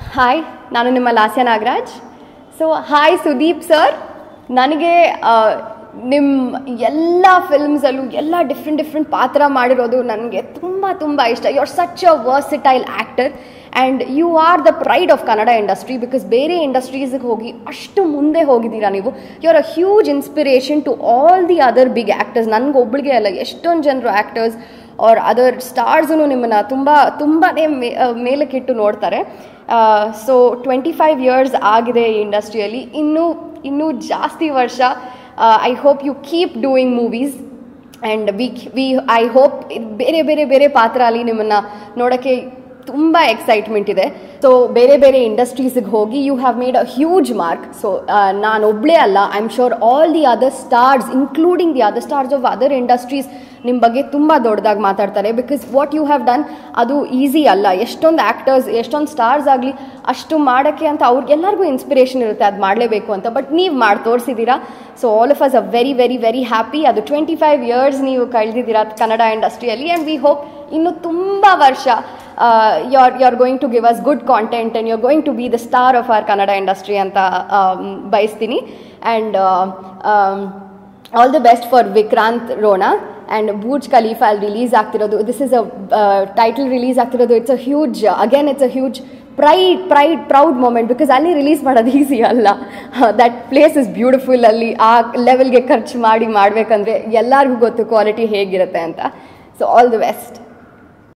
hi ನಾನು ನಿಮ್ಮ Lasya Nagaraj so hi Sudeep sir ನನಗೆ ನಿಮ್ಮ ಎಲ್ಲ ಫಿಲ್ಮ್ಸಲ್ಲೂ ಎಲ್ಲ ಡಿಫ್ರೆಂಟ್ ಡಿಫ್ರೆಂಟ್ ಪಾತ್ರ ಮಾಡಿರೋದು ನನಗೆ ತುಂಬ ತುಂಬ ಇಷ್ಟ you are such a versatile actor and you are the pride of Kannada industry because ಬೇರೆ ಇಂಡಸ್ಟ್ರೀಸ್ಗೆ ಹೋಗಿ ಅಷ್ಟು ಮುಂದೆ ಹೋಗಿದ್ದೀರಾ ನೀವು you are a huge inspiration to all the other big actors ನನಗೊಬ್ಬಳಿಗೆ ಅಲ್ಲ ಎಷ್ಟೊಂದು ಜನರು ಆ್ಯಕ್ಟರ್ಸ್ ಆರ್ ಅದರ್ ಸ್ಟಾರ್ಸೂ ನಿಮ್ಮನ್ನು ತುಂಬ ತುಂಬಾ ಮೇಲಕ್ಕಿಟ್ಟು ನೋಡ್ತಾರೆ ಸೊ ಟ್ವೆಂಟಿ ಫೈವ್ ಇಯರ್ಸ್ ಆಗಿದೆ ಈ ಇಂಡಸ್ಟ್ರಿಯಲ್ಲಿ ಇನ್ನೂ ಇನ್ನೂ ಜಾಸ್ತಿ ವರ್ಷ I hope you keep doing movies and we we I hope ಬೇರೆ ಬೇರೆ ಬೇರೆ ಪಾತ್ರ ಅಲ್ಲಿ ನಿಮ್ಮನ್ನು ನೋಡೋಕ್ಕೆ ತುಂಬ ಎಕ್ಸೈಟ್ಮೆಂಟ್ ಇದೆ ಸೊ ಬೇರೆ ಬೇರೆ ಇಂಡಸ್ಟ್ರೀಸಿಗೆ ಹೋಗಿ you have made a huge mark so ನಾನು ಒಬ್ಬಳೇ ಅಲ್ಲ I am sure all the other stars including the other stars of other industries ನಿಮ್ಮ ಬಗ್ಗೆ ತುಂಬ ದೊಡ್ಡದಾಗಿ ಮಾತಾಡ್ತಾರೆ because what you have done ಅದು ಈಸಿ ಅಲ್ಲ ಎಷ್ಟೊಂದು ಆ್ಯಕ್ಟರ್ಸ್ ಎಷ್ಟೊಂದು ಸ್ಟಾರ್ಸ್ ಆಗಲಿ ಅಷ್ಟು ಮಾಡೋಕ್ಕೆ ಅಂತ ಅವ್ರಿಗೆಲ್ಲರಿಗೂ ಇನ್ಸ್ಪಿರೇಷನ್ ಇರುತ್ತೆ ಅದು ಮಾಡಲೇಬೇಕು ಅಂತ ಬಟ್ ನೀವು ಮಾಡಿ ತೋರಿಸಿದ್ದೀರಾ so all of us a very very very happy ಅದು ಟ್ವೆಂಟಿ ಫೈವ್ ಇಯರ್ಸ್ ನೀವು ಕಳೆದಿದ್ದೀರಾ ಕನ್ನಡ ಇಂಡಸ್ಟ್ರಿಯಲ್ಲಿ ಆ್ಯಂಡ್ ವಿ ಹೋಪ್ ಇನ್ನು ತುಂಬ ವರ್ಷ you are you are going to give us good content and you are going to be the star of our Kannada industry ಅಂತ ಬಯಸ್ತೀನಿ and all the best for Vikrant Rona and Burj Khalifa ಅಲ್ಲಿ release ಆಗ್ತಿರೋದು this is a title release ಆಗ್ತಿರೋದು it's a huge again it's a huge pride pride proud moment because ಅಲ್ಲಿ release ಮಾಡೋದು easy ಅಲ್ಲ that place is beautiful ಅಲ್ಲಿ ಆ ಲೆವೆಲ್ಗೆ ಖರ್ಚು ಮಾಡಿ ಮಾಡಬೇಕಂದ್ರೆ ಎಲ್ಲರಿಗೂ ಗೊತ್ತು ಕ್ವಾಲಿಟಿ ಹೇಗಿರುತ್ತೆ ಅಂತ ಸೊ ಆಲ್ ದಿ ಬೆಸ್ಟ್